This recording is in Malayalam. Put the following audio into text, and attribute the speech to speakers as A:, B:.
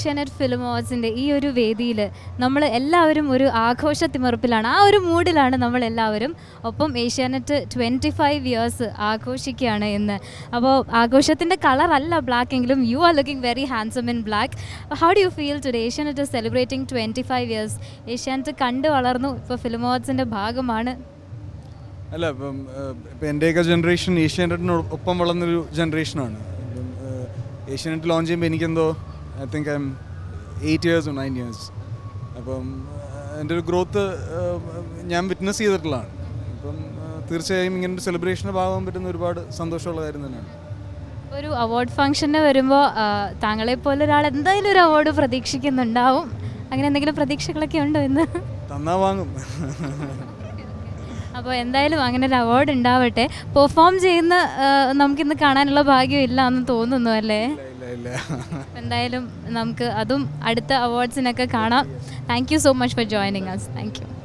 A: ഏഷ്യാനെറ്റ് ഫിലിം അവാർഡ്സിൻ്റെ ഈ ഒരു വേദിയിൽ നമ്മൾ എല്ലാവരും ഒരു ആഘോഷ തിമിർപ്പിലാണ് ആ ഒരു മൂഡിലാണ് നമ്മൾ എല്ലാവരും ഒപ്പം ഏഷ്യാനെറ്റ് ട്വൻറ്റി ഫൈവ് ഇയേഴ്സ് ആഘോഷിക്കുകയാണ് ഇന്ന് അപ്പോൾ ആഘോഷത്തിൻ്റെ കളറല്ല ബ്ലാക്ക് എങ്കിലും you are looking very handsome in black how do you feel today Asianet celebrating twenty five years Asianet കണ്ടു വളർന്നു ഇപ്പോൾ ഫിലിം അവാർഡ്സിൻ്റെ ഭാഗമാണ്
B: അല്ല ഇപ്പം ഏഹ്, ഇപ്പം എൻ്റെയൊക്കെ ജനറേഷൻ ഏഷ്യാനെറ്റിനോട് ഒപ്പം വളർന്നൊരു ജനറേഷനാണ് ഇപ്പം ഏഹ്, ഏഷ്യാനെറ്റ് ലോഞ്ച് ചെയ്യുമ്പോൾ എനിക്കെന്തോ I think I'm eight years nine years അപ്പം ഏഹ്, എൻ്റെ ഒരു ഗ്രോത്ത് ഞാൻ വിറ്റ്നസ് ചെയ്തിട്ടുള്ളതാണ് അപ്പം ഏഹ്, തീർച്ചയായും ഇങ്ങനെ ഒരു സെലിബ്രേഷൻ്റെ ഭാഗമാകാൻ പറ്റുന്ന ഒരുപാട് സന്തോഷമുള്ള കാര്യം തന്നെയാണ്
A: ഒരു അവാർഡ് ഫംഗ്ഷന് വരുമ്പോൾ താങ്കളെ പോലെ ഒരാൾ എന്തായാലും ഒരു അവാർഡ് പ്രതീക്ഷിക്കുന്നുണ്ടാവും അങ്ങനെ എന്തെങ്കിലും പ്രതീക്ഷകളൊക്കെ ഉണ്ടോ ഇന്ന്
B: തന്നാ വാങ്ങും
A: അപ്പോൾ എന്തായാലും അങ്ങനെ ഒരു അവാർഡ് ഉണ്ടാവട്ടെ പെർഫോം ചെയ്യുന്ന ആ, നമുക്കിന്ന് കാണാനുള്ള ഭാഗ്യം ഇല്ല എന്ന് തോന്നുന്നു അല്ലേ
B: ഇല്ല ഇല്ല ഇല്ല
A: എന്തായാലും നമുക്ക് അതും അടുത്ത അവാർഡ്സിനൊക്കെ കാണാം thank you so much for joining us thank U